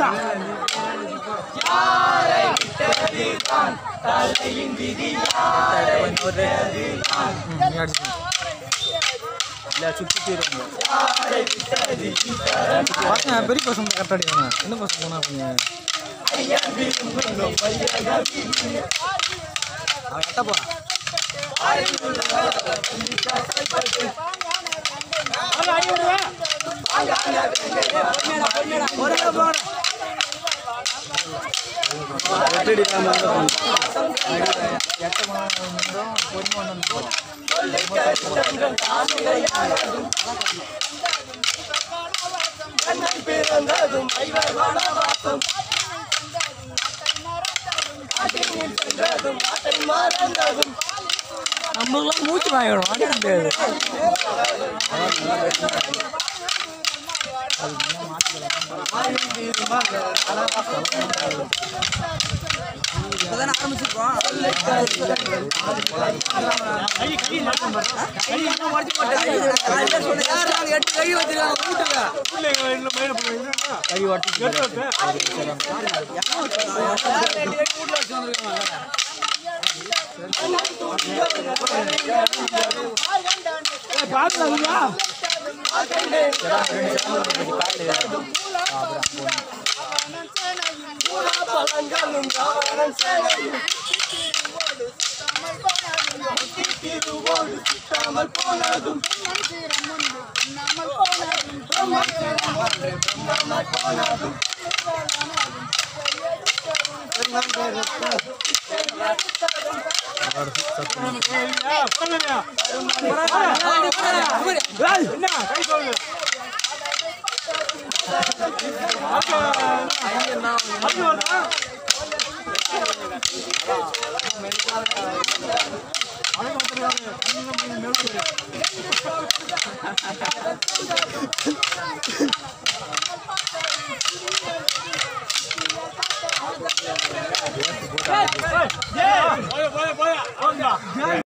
விடுறா இல்லை சுற்றி போயிருவாங்க பசங்க பெரிய பசங்க கரெக்டாக அடிவாங்க சின்ன பசங்க போனால் கொஞ்சம் அவன் எட்ட போகிறான் எட்ட போனால் பொறுமை வந்து நம்மளுக்குலாம் மூச்சு வாங்கிடும் வாங்க முடியாது இப்பதான் ஆரம்பிச்சிருக்கோம் எட்டு கை வச்சிருக்காங்க கூட்டுங்க கை வாட்டி